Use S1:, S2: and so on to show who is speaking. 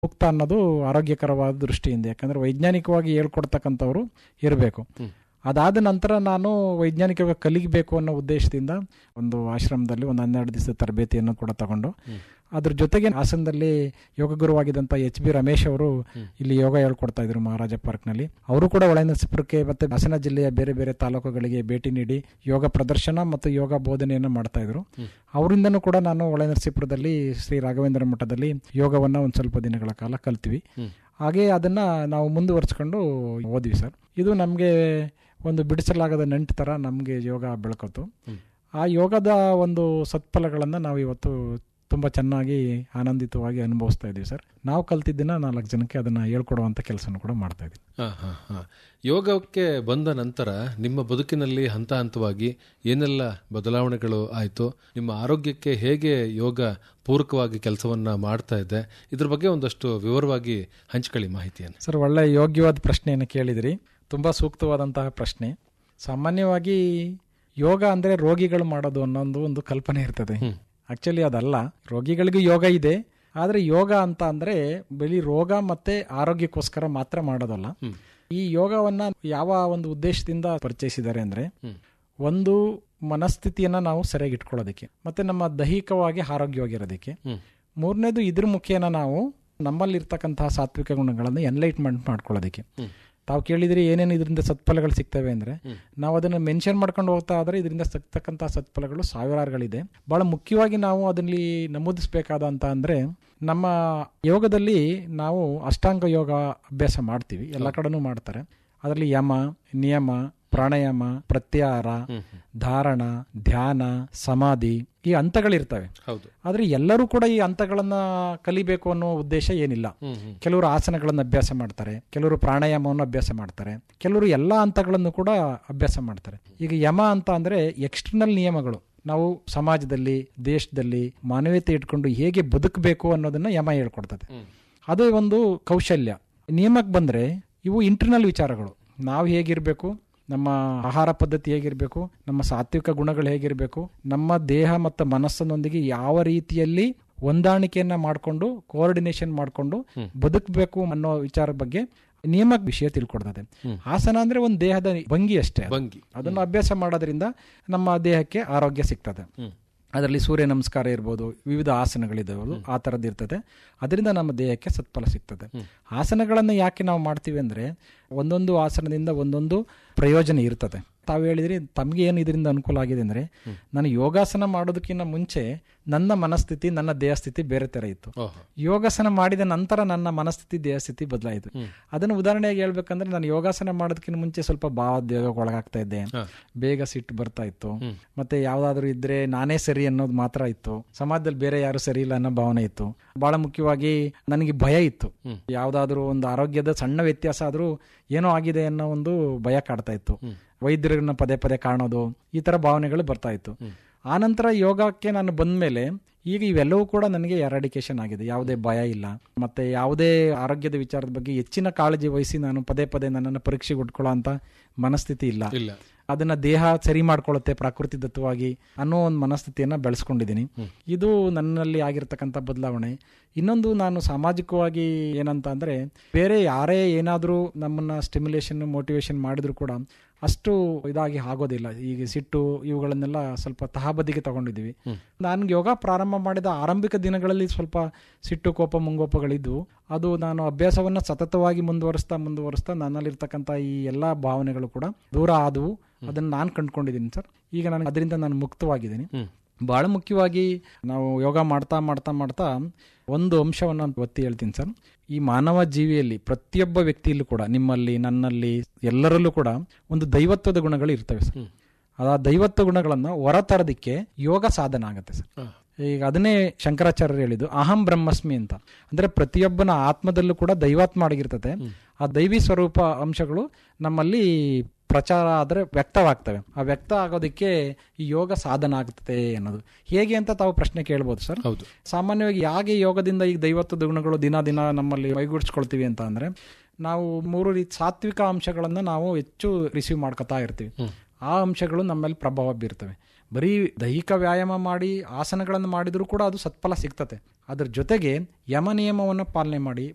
S1: ಸೂಕ್ತ ಅನ್ನೋದು ಆರೋಗ್ಯಕರವಾದ ದೃಷ್ಟಿಯಿಂದ ಯಾಕಂದ್ರೆ ವೈಜ್ಞಾನಿಕವಾಗಿ ಹೇಳ್ಕೊಡ್ತಕ್ಕಂಥವ್ರು ಇರಬೇಕು ಅದಾದ ನಂತರ ನಾನು ವೈಜ್ಞಾನಿಕವಾಗಿ ಕಲಿಬೇಕು ಅನ್ನೋ ಉದ್ದೇಶದಿಂದ ಒಂದು ಆಶ್ರಮದಲ್ಲಿ ಒಂದು ಹನ್ನೆರಡು ದಿವಸದ ತರಬೇತಿಯನ್ನು ಕೂಡ ತಗೊಂಡು ಅದ್ರ ಜೊತೆಗೆ ಹಾಸನದಲ್ಲಿ ಯೋಗ ಗುರುವಾಗಿದ್ದಂಥ ಎಚ್ ಬಿ ರಮೇಶ್ ಅವರು ಇಲ್ಲಿ ಯೋಗ ಹೇಳ್ಕೊಡ್ತಾ ಇದ್ರು ಮಹಾರಾಜ ಪಾರ್ಕ್ನಲ್ಲಿ ಅವರು ಕೂಡ ಒಳನರಸೀಪುರಕ್ಕೆ ಮತ್ತೆ ಹಾಸನ ಜಿಲ್ಲೆಯ ಬೇರೆ ಬೇರೆ ತಾಲೂಕುಗಳಿಗೆ ಭೇಟಿ ನೀಡಿ ಯೋಗ ಪ್ರದರ್ಶನ ಮತ್ತು ಯೋಗ ಬೋಧನೆಯನ್ನು ಮಾಡ್ತಾ ಇದ್ರು ಅವರಿಂದನೂ ಕೂಡ ನಾನು ಒಳನರಸೀಪುರದಲ್ಲಿ ಶ್ರೀ ರಾಘವೇಂದ್ರ ಮಠದಲ್ಲಿ ಯೋಗವನ್ನು ಒಂದು ಸ್ವಲ್ಪ ದಿನಗಳ ಕಾಲ ಕಲ್ತೀವಿ ಹಾಗೆ ಅದನ್ನ ನಾವು ಮುಂದುವರ್ಸ್ಕೊಂಡು ಓದ್ವಿ ಸರ್ ಇದು ನಮಗೆ ಒಂದು ಬಿಡಿಸಲಾಗದ ನಂಟು ಥರ ನಮಗೆ ಯೋಗ ಬೆಳ್ಕೊತು ಆ ಯೋಗದ ಒಂದು ಸತ್ಫಲಗಳನ್ನು ನಾವು ಇವತ್ತು ತುಂಬ ಚೆನ್ನಾಗಿ ಆನಂದಿತವಾಗಿ ಅನುಭವಿಸ್ತಾ ಇದ್ದೀವಿ ಸರ್ ನಾವು ಕಲ್ತಿದ್ದನ್ನ ನಾಲ್ಕು ಜನಕ್ಕೆ ಅದನ್ನು ಹೇಳ್ಕೊಡುವಂಥ ಕೆಲಸನೂ ಕೂಡ ಮಾಡ್ತಾ ಇದ್ದೀವಿ
S2: ಹಾ, ಹಾ, ಹಾ. ಯೋಗಕ್ಕೆ ಬಂದ ನಂತರ ನಿಮ್ಮ ಬದುಕಿನಲ್ಲಿ ಹಂತ ಹಂತವಾಗಿ ಏನೆಲ್ಲ ಬದಲಾವಣೆಗಳು ಆಯಿತು ನಿಮ್ಮ ಆರೋಗ್ಯಕ್ಕೆ ಹೇಗೆ ಯೋಗ ಪೂರಕವಾಗಿ ಕೆಲಸವನ್ನ ಮಾಡ್ತಾ ಇದೆ ಇದ್ರ ಬಗ್ಗೆ ಒಂದಷ್ಟು ವಿವರವಾಗಿ ಹಂಚ್ಕೊಳ್ಳಿ ಮಾಹಿತಿಯನ್ನು
S1: ಸರ್ ಒಳ್ಳೆ ಯೋಗ್ಯವಾದ ಪ್ರಶ್ನೆಯನ್ನು ಕೇಳಿದಿರಿ ತುಂಬ ಸೂಕ್ತವಾದಂತಹ ಪ್ರಶ್ನೆ ಸಾಮಾನ್ಯವಾಗಿ ಯೋಗ ಅಂದರೆ ರೋಗಿಗಳು ಮಾಡೋದು ಅನ್ನೋದು ಒಂದು ಕಲ್ಪನೆ ಇರ್ತದೆ ಆಕ್ಚುಲಿ ಅದಲ್ಲ ರೋಗಿಗಳಿಗೂ ಯೋಗ ಇದೆ ಆದರೆ ಯೋಗ ಅಂತ ಅಂದರೆ ಬರೀ ರೋಗ ಮತ್ತೆ ಆರೋಗ್ಯಕ್ಕೋಸ್ಕರ ಮಾತ್ರ ಮಾಡೋದಲ್ಲ ಈ ಯೋಗವನ್ನ ಯಾವ ಒಂದು ಉದ್ದೇಶದಿಂದ ಪರಿಚಯಿಸಿದ್ದಾರೆ ಅಂದ್ರೆ ಒಂದು ಮನಸ್ಥಿತಿಯನ್ನ ನಾವು ಸರಿಯಾಗಿ ಇಟ್ಕೊಳ್ಳೋದಕ್ಕೆ ಮತ್ತೆ ನಮ್ಮ ದೈಹಿಕವಾಗಿ ಆರೋಗ್ಯವಾಗಿರೋದಕ್ಕೆ ಮೂರನೇದು ಇದ್ರ ಮುಖೇನ ನಾವು ನಮ್ಮಲ್ಲಿರ್ತಕ್ಕಂತಹ ಸಾತ್ವಿಕ ಗುಣಗಳನ್ನು ಎನ್ಲೈಟ್ಮೆಂಟ್ ಮಾಡ್ಕೊಳ್ಳೋದಕ್ಕೆ ತಾವು ಕೇಳಿದ್ರಿ ಏನೇನು ಇದರಿಂದ ಸತ್ಫಲಗಳು ಸಿಗ್ತವೆ ಅಂದ್ರೆ ನಾವು ಅದನ್ನು ಮೆನ್ಷನ್ ಮಾಡ್ಕೊಂಡು ಹೋಗ್ತಾ ಆದ್ರೆ ಇದರಿಂದ ಸಿಗ್ತಕ್ಕಂತಹ ಸತ್ಫಲಗಳು ಸಾವಿರಾರುಗಳಿದೆ ಬಹಳ ಮುಖ್ಯವಾಗಿ ನಾವು ಅದರಲ್ಲಿ ನಮೂದಿಸಬೇಕಾದ ಅಂತ ಅಂದ್ರೆ ನಮ್ಮ ಯೋಗದಲ್ಲಿ ನಾವು ಅಷ್ಟಾಂಗ ಯೋಗ ಅಭ್ಯಾಸ ಮಾಡ್ತೀವಿ ಎಲ್ಲ ಕಡೆನೂ ಮಾಡ್ತಾರೆ ಅದರಲ್ಲಿ ಯಮ ನಿಯಮ ಪ್ರಾಣಾಯಾಮ ಪ್ರತ್ಯಾಹಾರ ಧಾರಣ ಧ್ಯಾನ ಸಮಾಧಿ ಈ ಹಂತಗಳಿರ್ತವೆ
S2: ಹೌದು
S1: ಆದ್ರೆ ಎಲ್ಲರೂ ಕೂಡ ಈ ಹಂತಗಳನ್ನ ಕಲಿಬೇಕು ಅನ್ನೋ ಉದ್ದೇಶ ಏನಿಲ್ಲ ಕೆಲವರು ಆಸನಗಳನ್ನು ಅಭ್ಯಾಸ ಮಾಡ್ತಾರೆ ಕೆಲವರು ಪ್ರಾಣಾಯಾಮವನ್ನು ಅಭ್ಯಾಸ ಮಾಡ್ತಾರೆ ಕೆಲವರು ಎಲ್ಲಾ ಹಂತಗಳನ್ನು ಕೂಡ ಅಭ್ಯಾಸ ಮಾಡ್ತಾರೆ ಈಗ ಯಮ ಅಂತ ಅಂದ್ರೆ ಎಕ್ಸ್ಟರ್ನಲ್ ನಿಯಮಗಳು ನಾವು ಸಮಾಜದಲ್ಲಿ ದೇಶದಲ್ಲಿ ಮಾನವೀಯತೆ ಇಟ್ಕೊಂಡು ಹೇಗೆ ಬದುಕಬೇಕು ಅನ್ನೋದನ್ನ ಯಮ ಹೇಳ್ಕೊಡ್ತದೆ ಅದು ಒಂದು ಕೌಶಲ್ಯ ನಿಯಮಕ್ಕೆ ಬಂದ್ರೆ ಇವು ಇಂಟರ್ನಲ್ ವಿಚಾರಗಳು ನಾವು ಹೇಗಿರ್ಬೇಕು ನಮ್ಮ ಆಹಾರ ಪದ್ಧತಿ ಹೇಗಿರಬೇಕು ನಮ್ಮ ಸಾತ್ವಿಕ ಗುಣಗಳು ಹೇಗಿರಬೇಕು ನಮ್ಮ ದೇಹ ಮತ್ತು ಮನಸ್ಸಿನೊಂದಿಗೆ ಯಾವ ರೀತಿಯಲ್ಲಿ ಹೊಂದಾಣಿಕೆಯನ್ನ ಮಾಡಿಕೊಂಡು ಕೋಆರ್ಡಿನೇಷನ್ ಮಾಡಿಕೊಂಡು ಬದುಕಬೇಕು ಅನ್ನೋ ವಿಚಾರ ಬಗ್ಗೆ ನಿಯಮ ವಿಷಯ ತಿಳ್ಕೊಡ್ತದೆ ಆಸನ ಅಂದ್ರೆ ಒಂದು ದೇಹದ ಭಂಗಿ ಅಷ್ಟೇ ಅದು.
S2: ಭಂಗಿ.
S1: ಅದನ್ನು ಅಭ್ಯಾಸ ಮಾಡೋದ್ರಿಂದ ನಮ್ಮ ದೇಹಕ್ಕೆ ಆರೋಗ್ಯ ಸಿಗ್ತದೆ ಅದರಲ್ಲಿ ಸೂರ್ಯ ನಮಸ್ಕಾರ ಇರ್ಬೋದು ವಿವಿಧ ಆಸನಗಳಿದಾವಲ್ಲ ಆ ಥರದ್ದು ಇರ್ತದೆ ಅದರಿಂದ ನಮ್ಮ ದೇಹಕ್ಕೆ ಸತ್ಫಲ ಸಿಗ್ತದೆ ಆಸನಗಳನ್ನು ಯಾಕೆ ನಾವು ಮಾಡ್ತೀವಿ ಅಂದ್ರೆ ಒಂದೊಂದು ಆಸನದಿಂದ ಒಂದೊಂದು ಪ್ರಯೋಜನ ಇರ್ತದೆ ತಾವು ಹೇಳಿದ್ರಿ ತಮಗೆ ಏನು ಇದರಿಂದ ಅನುಕೂಲ ಆಗಿದೆ ಅಂದ್ರೆ ನಾನು ಯೋಗಾಸನ ಮಾಡೋದಕ್ಕಿಂತ ಮುಂಚೆ ನನ್ನ ಮನಸ್ಥಿತಿ ನನ್ನ ದೇಹ ಸ್ಥಿತಿ ಬೇರೆ ತರ ಇತ್ತು
S2: ಓಹೋ.
S1: ಯೋಗಾಸನ ಮಾಡಿದ ನಂತರ ನನ್ನ ಮನಸ್ಥಿತಿ ದೇಹ ಸ್ಥಿತಿ ಬದಲಾಯಿತು ಅದನ್ನು ಉದಾಹರಣೆಯಾಗಿ ಹೇಳ್ಬೇಕಂದ್ರೆ ನಾನು ಯೋಗಾಸನ ಮಾಡೋದಕ್ಕಿಂತ ಮುಂಚೆ ಸ್ವಲ್ಪ ಭಾವೋದ್ವೇಗಕ್ಕೆ ಒಳಗಾಗ್ತಾ ಇದ್ದೆ ಬೇಗ ಸಿಟ್ಟು ಬರ್ತಾ ಇತ್ತು ಮತ್ತೆ ಯಾವ್ದಾದ್ರು ಇದ್ರೆ ನಾನೇ ಸರಿ ಅನ್ನೋದು ಮಾತ್ರ ಇತ್ತು ಸಮಾಜದಲ್ಲಿ ಬೇರೆ ಯಾರು ಸರಿ ಇಲ್ಲ ಅನ್ನೋ ಭಾವನೆ ಇತ್ತು ಬಹಳ ಮುಖ್ಯವಾಗಿ ನನಗೆ ಭಯ ಇತ್ತು ಯಾವ್ದಾದ್ರು ಒಂದು ಆರೋಗ್ಯದ ಸಣ್ಣ ವ್ಯತ್ಯಾಸ ಆದ್ರೂ ಏನೋ ಆಗಿದೆ ಅನ್ನೋ ಒಂದು ಭಯ ಕಾಡ್ತಾ ಇತ್ತು ವೈದ್ಯರನ್ನ ಪದೇ ಪದೇ ಕಾಣೋದು ಈ ತರ ಭಾವನೆಗಳು ಬರ್ತಾ ಇತ್ತು ಆನಂತರ ಯೋಗಕ್ಕೆ ನಾನು ಬಂದ್ಮೇಲೆ ಈಗ ಇವೆಲ್ಲವೂ ಕೂಡ ನನಗೆ ಎರಾಡಿಕೇಶನ್ ಆಗಿದೆ ಯಾವುದೇ ಭಯ ಇಲ್ಲ ಮತ್ತೆ ಯಾವುದೇ ಆರೋಗ್ಯದ ವಿಚಾರದ ಬಗ್ಗೆ ಹೆಚ್ಚಿನ ಕಾಳಜಿ ವಹಿಸಿ ನಾನು ಪದೇ ಪದೇ ನನ್ನನ್ನು ಪರೀಕ್ಷೆಗೆ ಉಟ್ಕೊಳ್ಳೋ ಅಂತ ಮನಸ್ಥಿತಿ ಇಲ್ಲ
S2: ಇಲ್ಲ
S1: ಅದನ್ನ ದೇಹ ಸರಿ ಮಾಡ್ಕೊಳ್ಳುತ್ತೆ ಪ್ರಕೃತಿ ದತ್ತವಾಗಿ ಅನ್ನೋ ಒಂದು ಮನಸ್ಥಿತಿಯನ್ನ ಬೆಳೆಸ್ಕೊಂಡಿದ್ದೀನಿ ಇದು ನನ್ನಲ್ಲಿ ಆಗಿರ್ತಕ್ಕಂಥ ಬದಲಾವಣೆ ಇನ್ನೊಂದು ನಾನು ಸಾಮಾಜಿಕವಾಗಿ ಏನಂತ ಅಂದ್ರೆ ಬೇರೆ ಯಾರೇ ಏನಾದರೂ ನಮ್ಮನ್ನ ಸ್ಟಿಮ್ಯುಲೇಷನ್ ಮೋಟಿವೇಶನ್ ಮಾಡಿದ್ರು ಕೂಡ ಅಷ್ಟು ಇದಾಗಿ ಆಗೋದಿಲ್ಲ ಈಗ ಸಿಟ್ಟು ಇವುಗಳನ್ನೆಲ್ಲ ಸ್ವಲ್ಪ ತಹಬದಿಗೆ ತಗೊಂಡಿದ್ದೀವಿ ನಾನು ಯೋಗ ಪ್ರಾರಂಭ ಮಾಡಿದ ಆರಂಭಿಕ ದಿನಗಳಲ್ಲಿ ಸ್ವಲ್ಪ ಸಿಟ್ಟು ಕೋಪ ಮುಂಗೋಪಗಳಿದ್ದು ಅದು ನಾನು ಅಭ್ಯಾಸವನ್ನ ಸತತವಾಗಿ ಮುಂದುವರಿಸ್ತಾ ಮುಂದುವರಿಸ್ತಾ ನನ್ನಲ್ಲಿರ್ತಕ್ಕಂಥ ಈ ಎಲ್ಲಾ ಭಾವನೆಗಳು ಕೂಡ ದೂರ ಆದವು ಅದನ್ನ ನಾನು ಕಂಡ್ಕೊಂಡಿದ್ದೀನಿ ಸರ್ ಈಗ ನಾನು ಅದರಿಂದ ನಾನು ಮುಕ್ತವಾಗಿದ್ದೀನಿ ಬಹಳ ಮುಖ್ಯವಾಗಿ ನಾವು ಯೋಗ ಮಾಡ್ತಾ ಮಾಡ್ತಾ ಮಾಡ್ತಾ ಒಂದು ಅಂಶವನ್ನು ಒತ್ತಿ ಹೇಳ್ತೀನಿ ಸರ್ ಈ ಮಾನವ ಜೀವಿಯಲ್ಲಿ ಪ್ರತಿಯೊಬ್ಬ ವ್ಯಕ್ತಿಯಲ್ಲೂ ಕೂಡ ನಿಮ್ಮಲ್ಲಿ ನನ್ನಲ್ಲಿ ಎಲ್ಲರಲ್ಲೂ ಕೂಡ ಒಂದು ದೈವತ್ವದ ಗುಣಗಳು ಇರ್ತವೆ ಸರ್ ಆ ದೈವತ್ವ ಗುಣಗಳನ್ನ ಹೊರತರೋದಕ್ಕೆ ಯೋಗ ಸಾಧನ ಆಗುತ್ತೆ ಸರ್ ಈಗ ಅದನ್ನೇ ಶಂಕರಾಚಾರ್ಯರು ಹೇಳಿದ್ದು ಅಹಂ ಬ್ರಹ್ಮಸ್ಮಿ ಅಂತ ಅಂದ್ರೆ ಪ್ರತಿಯೊಬ್ಬನ ಆತ್ಮದಲ್ಲೂ ಕೂಡ ದೈವಾತ್ಮ ಅಡಗಿರ್ತದೆ ಆ ದೈವಿ ಸ್ವರೂಪ ಅಂಶಗಳು ನಮ್ಮಲ್ಲಿ ಪ್ರಚಾರ ಆದ್ರೆ ವ್ಯಕ್ತವಾಗ್ತವೆ ಆ ವ್ಯಕ್ತ ಆಗೋದಕ್ಕೆ ಈ ಯೋಗ ಸಾಧನ ಆಗ್ತದೆ ಅನ್ನೋದು ಹೇಗೆ ಅಂತ ತಾವು ಪ್ರಶ್ನೆ ಕೇಳ್ಬೋದು ಸರ್
S2: ಹೌದು
S1: ಸಾಮಾನ್ಯವಾಗಿ ಯಾಕೆ ಯೋಗದಿಂದ ಈಗ ದೈವತ್ವದ ಗುಣಗಳು ದಿನ ದಿನ ನಮ್ಮಲ್ಲಿ ಮೈಗೂಡಿಸ್ಕೊಳ್ತೀವಿ ಅಂತ ಅಂದ್ರೆ ನಾವು ಮೂರು ರೀತಿ ಸಾತ್ವಿಕ ಅಂಶಗಳನ್ನ ನಾವು ಹೆಚ್ಚು ರಿಸೀವ್ ಮಾಡ್ಕೊತಾ ಇರ್ತೀವಿ ಆ ಅಂಶಗಳು ನಮ್ಮಲ್ಲಿ ಪ್ರಭಾವ ಬೀರ್ತವೆ ಬರೀ ದೈಹಿಕ ವ್ಯಾಯಾಮ ಮಾಡಿ ಆಸನಗಳನ್ನು ಮಾಡಿದರೂ ಕೂಡ ಅದು ಸತ್ಫಲ ಸಿಗ್ತತೆ ಅದ್ರ ಜೊತೆಗೆ ಯಮ ನಿಯಮವನ್ನು ಪಾಲನೆ ಮಾಡಿ